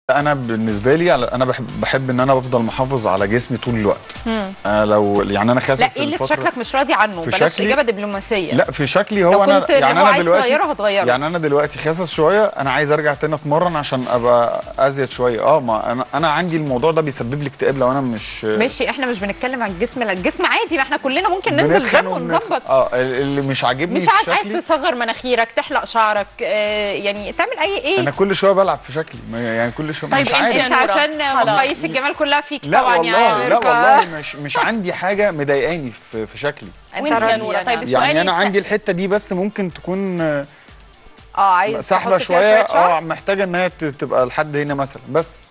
انا بالنسبه لي على- انا بحب بحب ان انا بفضل محافظ على جسمي طول الوقت أنا لو يعني انا خاسس لا ايه اللي في الفترة- شكلك مش راضي عنه في بلاش شكلي؟ اجابه دبلوماسيه لا في شكلي لو هو انا كنت اللي يعني هو انا عايز دلوقتي تغيره هتغيره. يعني انا دلوقتي خاسس شويه انا عايز ارجع تاني اتمرن عشان ابقى ازيد شويه اه ما انا انا عندي الموضوع ده بيسبب لي اكتئاب لو انا مش ماشي احنا مش بنتكلم عن الجسم لا الجسم عادي ما احنا كلنا ممكن ننزل بنتخن جيم وبنتخن. ونظبط اه اللي مش عاجبني مش في عارف عايز شكلي تصغر مناخيرك تحلق شعرك آه يعني تعمل اي ايه انا كل شويه بلعب في شكلي ما- يعني كل شويه طيب مش انت عارف انت نورة. عشان خلاص. مقاييس الجمال كلها فيك لا طبعا والله يا لا ورقة. والله مش مش عندي حاجه مضايقاني في في شكلي انت وانت يا راضي نورة، يعني طيب عن- السؤال يعني انا يتسأل- عندي الحته دي بس ممكن تكون آه، اه عايز سحبه تحط فيها شويه شعر؟ اه محتاجه ان هي ت- تبقى لحد هنا مثلا بس